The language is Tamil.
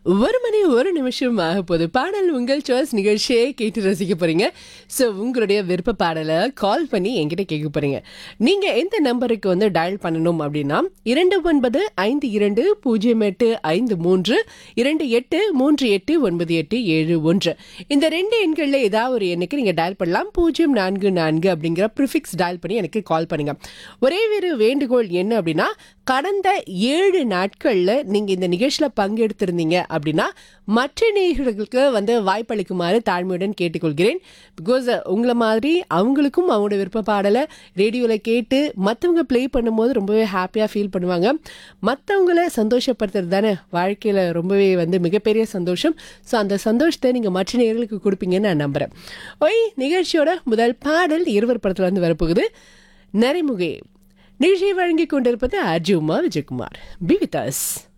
ஒரு மணி ஒரு நிமிஷம் ஆக போகுது பாடல் உங்கள் சாய்ஸ் நிகழ்ச்சியை கேட்டு ரசிக்க போறீங்க ஸோ உங்களுடைய விருப்ப பாடலை கால் பண்ணி என்கிட்ட கேட்க போறீங்க நீங்க எந்த நம்பருக்கு வந்து டயல் பண்ணணும் அப்படின்னா இரண்டு ஒன்பது ஐந்து இரண்டு பூஜ்ஜியம் எட்டு ஐந்து மூன்று இரண்டு எட்டு மூன்று எட்டு ஒன்பது எட்டு ஏழு ஒன்று இந்த ரெண்டு எண்களில் ஏதாவது ஒரு எண்ணுக்கு நீங்க டயல் பண்ணலாம் பூஜ்ஜியம் நான்கு நான்கு அப்படிங்கிற ப்ரிஃபிக்ஸ் டயல் பண்ணி எனக்கு கால் பண்ணுங்க ஒரே ஒரு வேண்டுகோள் என்ன அப்படின்னா கடந்த ஏழு நாட்கள்ல நீங்க இந்த நிகழ்ச்சியில பங்கெடுத்திருந்தீங்க அப்படின்னா மற்ற நேயர்களுக்கு வந்து வாய்ப்பளிக்குமாறு தாழ்மையுடன் கேட்டுக்கொள்கிறேன் பிகாஸ் உங்களை மாதிரி அவங்களுக்கும் அவங்களோட விருப்ப பாடலை ரேடியோவில் கேட்டு மற்றவங்க ப்ளே பண்ணும்போது ரொம்பவே ஹாப்பியாக ஃபீல் பண்ணுவாங்க மற்றவங்கள சந்தோஷப்படுத்துறது தானே வாழ்க்கையில் ரொம்பவே வந்து மிகப்பெரிய சந்தோஷம் ஸோ அந்த சந்தோஷத்தை நீங்கள் மற்ற நேயர்களுக்கு கொடுப்பீங்கன்னு நான் நம்புகிறேன் ஒய் நிகழ்ச்சியோட முதல் பாடல் இருவர் படத்தில் வந்து வரப்போகுது நரைமுகே நிகழ்ச்சியை வழங்கிக் கொண்டிருப்பது அர்ஜுமா விஜயகுமார் பி வித் அஸ்